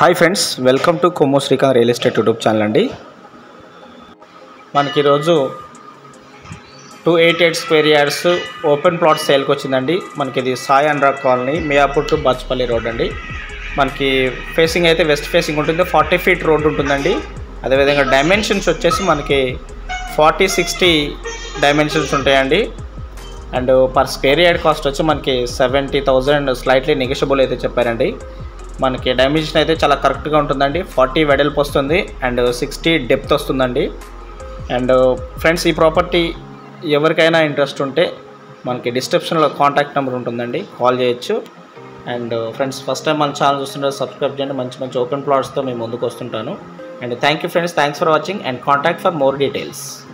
hi friends welcome to కొమ్మో Srikanth real estate YouTube channel అండి మనకి ఈరోజు two eight eight square yards open plot సేల్కి వచ్చిందండి మనకి ఇది Sai Anurag colony Miyapur to Bachupally road అండి మనకి ఫేసింగ్ అయితే వెస్ట్ ఫేసింగ్ ఉంటుంది ఫార్టీ ఫీట్ రోడ్ ఉంటుందండి అదేవిధంగా డైమెన్షన్స్ వచ్చేసి మనకి ఫార్టీ సిక్స్టీ డైమెన్షన్స్ ఉంటాయండి and per square yard cost వచ్చి మనకి సెవెంటీ థౌజండ్ స్లైట్లీ నెగోషియబుల్ అయితే చెప్పారండి మనకి డైమెన్షన్ అయితే చాలా కరెక్ట్గా ఉంటుందండి ఫార్టీ వెడల్పు వస్తుంది అండ్ సిక్స్టీ డెప్త్ వస్తుందండి అండ్ ఫ్రెండ్స్ ఈ ప్రాపర్టీ ఎవరికైనా ఇంట్రెస్ట్ ఉంటే మనకి డిస్క్రిప్షన్లో కాంటాక్ట్ నెంబర్ ఉంటుందండి కాల్ చేయొచ్చు అండ్ ఫ్రెండ్స్ ఫస్ట్ టైం మన ఛానల్ చూస్తుంటే సబ్స్క్రైబ్ చేయండి మంచి మంచి ఓపెన్ ప్లాట్స్తో మేము ముందుకు వస్తుంటాను and thank you friends thanks for watching and contact for more details